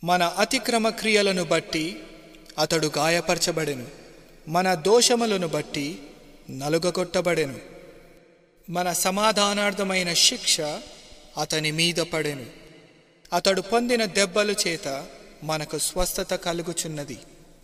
మన అతిక్రమ క్రియలను బట్టి అతడు గాయపరచబడెను మన దోషములను బట్టి నలుగగొట్టబడెను మన సమాధానార్థమైన శిక్ష అతని మీద పడెను అతడు పొందిన దెబ్బల చేత మనకు స్వస్థత కలుగుచున్నది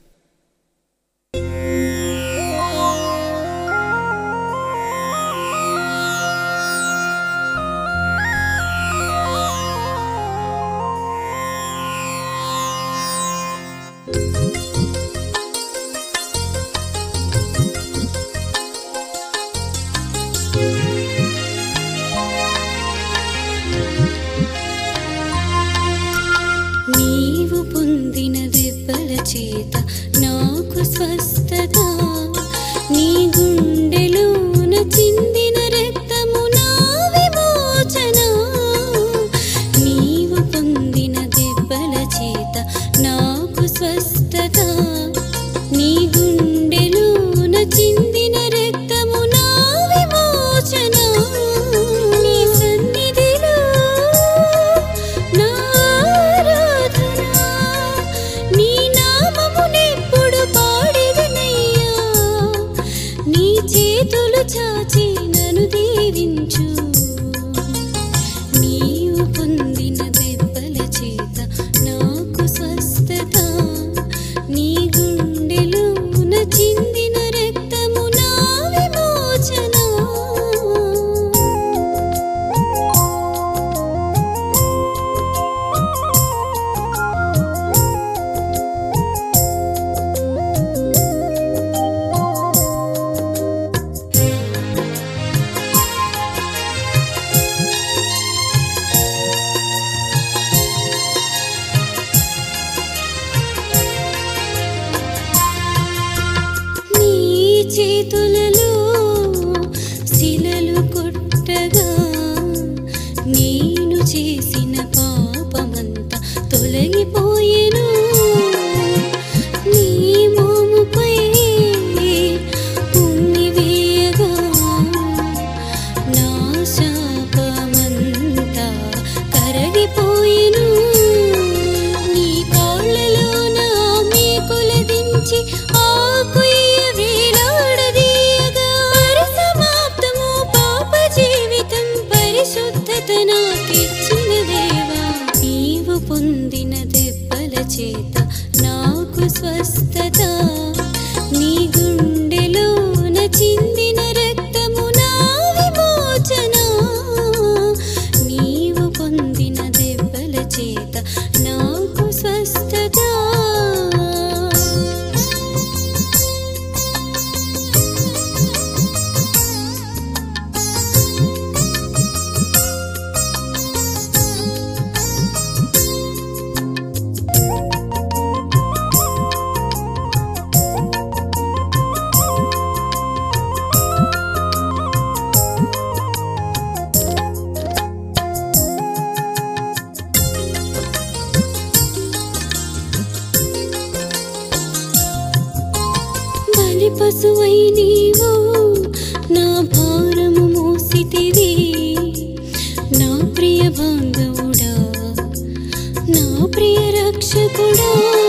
నీవు పొందిన దెబ్బల చేత నాకు స్వస్థత నీ గుండెలోన చిందిన రక్తము నా విమోచన నీవు పొందిన దెబ్బల చేత నాకు స్వస్థత నీ గుండెలోన చిందిన రక్తము నా విమోచన నీ సన్నిధిలో నా ఆరాధన నీ నామమునెప్పుడు పాడెదనయ్యా నీ చేతులు చాచి నన్ను దీవించు నీవు పొందిన దెబ్బల చేత నాకు స్వస్థత నీ గుండెలోన చిందిన రక్తము నా విమోచన నీ చేతులలో శిలలు కొట్టగా నేను చేసిన పాపమంతా తొలగిపోయెను నీ మోముపై ఉమ్మి వేయగా నా శాపమంతా కరగిపోయెను నీ కాళ్ళలో నా మేకుల దించి ఆకుయ్య వేలాడదీయగా పరిసమాప్తము పాప జీవితం పరిశుద్ధత నాకిచ్చిన దేవా నీవు పొందిన దెబ్బల చేత నాకు స్వస్థత నీ గుండెలోన చిందిన రక్తము నా విమోచన నీవు పొందిన దెబ్బల చేత నాకు స్వస్థత బలి పశువై నీవు నా భారము మోసితివి నా ప్రియ బాంధవుడా నా ప్రియ రక్షకుడా